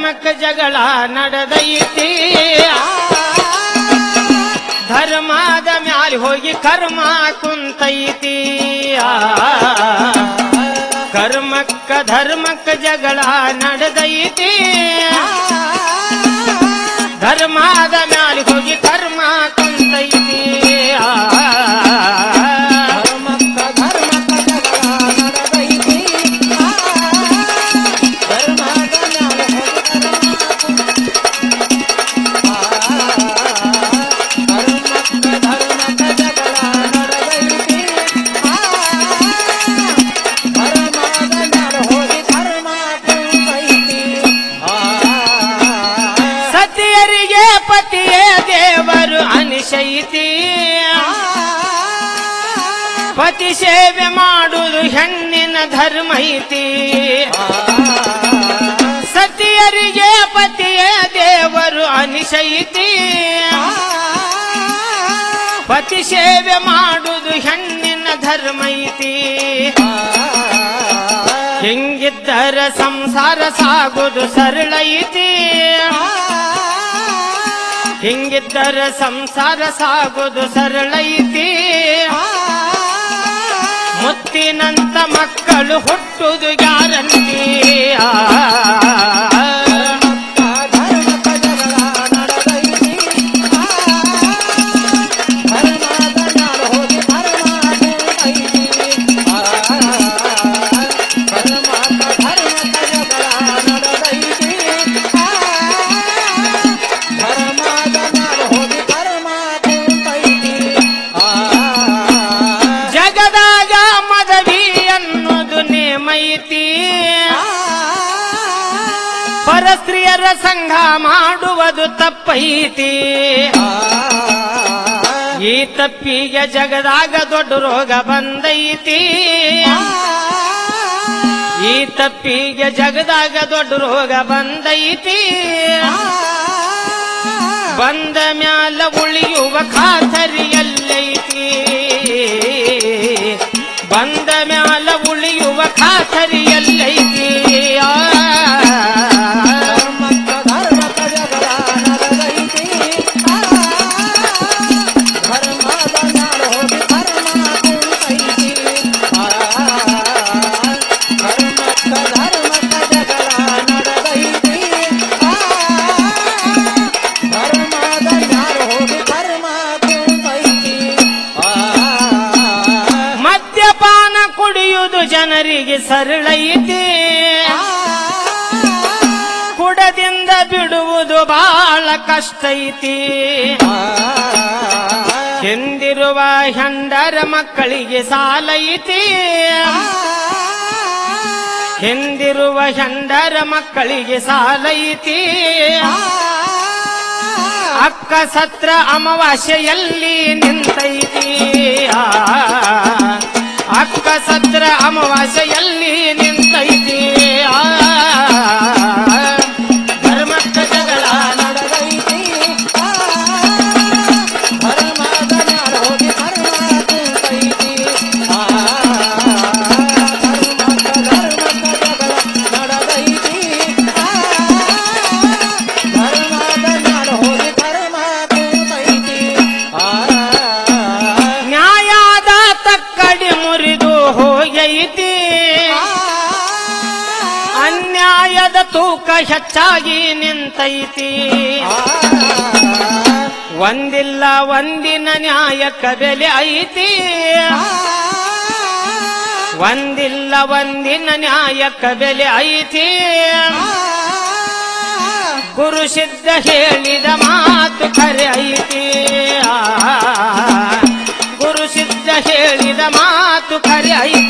ಧರ್ಮಕ್ಕ ಜಗಳ ನಡೆದೈತಿ ಧರ್ಮದ ಮ್ಯಾಲ ಹೋಗಿ ಕರ್ಮ ಕುಂತೈತಿ ಆ, ಕರ್ಮಕ್ಕ ಧರ್ಮಕ್ಕ ಜಗಳ ನಡೆದೈತಿ ಧರ್ಮದ ಮ್ಯಾಲ ಹೋಗಿ ಕರ್ಮ ಕುಂತೈತಿ ಆ, ಧರ್ಮಕ್ಕ ಧರ್ಮಕ್ಕ ಜಗಳ ನಡೆದೈತಿ ಧರ್ಮದ ಮ್ಯಾಲ ಹೋಗಿ ಧರ್ಮಕ್ಕ ಧರ್ಮಕ್ಕ ಜಗಳ ನಡೆದೈತಿ ಧರ್ಮದ ಮ್ಯಾಲ ಹೋಗಿ ಧರ್ಮ ಕುಂತೈತಿ ಸತಿಯರಿಗೆ ಪತಿಯೇ ದೇವರು ಅನಿಶೈತಿ ಪತಿ ಸೇವೆ ಮಾಡುವುದು ಹೆಣ್ಣಿನ ಧರ್ಮ ಐತಿ ಸತಿಯರಿಗೆ ಪತಿಯೇ ದೇವರು ಅನಿಶೈತಿ ಪತಿ ಸೇವೆ ಮಾಡುವುದು ಹೆಣ್ಣಿನ ಧರ್ಮ ಐತಿ ಹಿಂಗಿದ್ದರ ಸಂಸಾರ ಸಾಗುವುದು ಸರಳ ಐತಿ ಹಿಂಗಿದ್ದರ ಸಂಸಾರ ಸಾಗುವುದು ಸರಳ ಐತಿ ಮುತ್ತಿನಂತ ಮಕ್ಕಳು ಹುಟ್ಟುವುದು ಗ್ಯಾರಂಟಿ ಆ. ಧರ್ಮಕ್ಕ ಜಗಳ ನಡೆದೈತಿ ಧರ್ಮದ ಮ್ಯಾಲ ಹೋಗಿ ಧರ್ಮ ಕುಂತೈತಿ ಧರ್ಮಕ್ಕ ಧರ್ಮಕ್ಕ ಜಗಳ ನಡೆದೈತಿ ಧರ್ಮದ ಮ್ಯಾಲ ಹೋಗಿ ಧರ್ಮ ಕುಂತೈತಿ ಜಗದಾಗ ಮದವಿ ಅನ್ನೋದು ನೇಮೈತಿ ಪರಸ್ತ್ರೀಯರ ಸಂಘ ಮಾಡುವುದು ತಪ್ಪೈತಿ ಈ ತಪ್ಪಿಗೆ ಜಗದಾಗ ದೊಡ್ಡ ರೋಗ ಬಂದೈತಿ ಈ ತಪ್ಪಿಗೆ ಜಗದಾಗ ದೊಡ್ಡ ರೋಗ ಬಂದೈತಿ ಬಂದ ಮ್ಯಾಲ ಉಳಿಯುವ ಖಾತರಿ ಎಲ್ಲೈತಿ ಬಂದ ಮ್ಯಾಲ ಉಳಿಯುವ ಖಾತರಿ ಎಲ್ಲೈತಿ ಆ. ಧರ್ಮಕ್ಕ ಧರ್ಮಕ್ಕ ಜಗಳ ನಡೆದೈತಿ ಧರ್ಮದ ಮ್ಯಾಲ ಹೋಗಿ ಧರ್ಮ ಕುಂತೈತಿ ಧರ್ಮಕ್ಕ ಧರ್ಮಕ್ಕ ಜಗಳ ನಡೆದೈತಿ ಧರ್ಮದ ಮ್ಯಾಲ ಹೋಗಿ ಧರ್ಮ ಕುಂತೈತಿ ಮದ್ಯಪಾನ ಕುಡಿಯುವುದು ಜನರಿಗೆ ಸರಳೈತಿ ಕುಡದಿಂದ ಬಿಡುವುದು ಬಹಳ ಕಷ್ಟ ಐತಿ ಹಿಂದಿರುವ ಹೆಂಡರ ಮಕ್ಕಳಿಗೆ ಸಾಲ ಐತಿ ಹಿಂದಿರುವ ಹೆಂಡರ ಮಕ್ಕಳಿಗೆ ಸಾಲ ಐತಿ ಅಕ್ಕ ಸತ್ರ ಅಮಾವಾಸ್ಯೆಯಲ್ಲಿ ನಿಂತೈತಿ ಆ, ಅಕ್ಕ ಸತ್ರ ಅಮಾವಾಸ್ಯೆಯಲ್ಲಿ ನಿಂತೈತಿ ಆ, ಧರ್ಮಕ್ಕ ಜಗಳ ನಡೆದೈತಿ ಧರ್ಮದ ಮ್ಯಾಲ ಹೋಗಿ ಧರ್ಮ ಕುಂತೈತಿ ಧರ್ಮಕ್ಕ ಧರ್ಮಕ್ಕ ಜಗಳ ನಡೆದೈತಿ ಧರ್ಮದ ಮ್ಯಾಲ ಹೋಗಿ ಧರ್ಮ ಕುಂತೈತಿ ನ್ಯಾಯದ ತಕ್ಕಡಿ ಮುರಿದು ಹೋಗೈತಿ ಅನ್ಯಾಯದ ತೂಕ ಹೆಚ್ಚಾಗಿ ನಿಂತೈತಿ ಒಂದಿಲ್ಲ ಒಂದಿನ ನ್ಯಾಯಕ್ಕ ಬೆಲೆ ಐತಿ ಒಂದಿಲ್ಲ ಒಂದಿನ ನ್ಯಾಯಕ್ಕ ಬೆಲೆ ಐತಿ ಗುರು ಸಿದ್ಧ ಹೇಳಿದ ಮಾತು ಖರೆ ಐತಿ ಆ, ಗುರು ಸಿದ್ಧ ಹೇಳಿದ ಮಾತು ಖರೆ ಐತಿ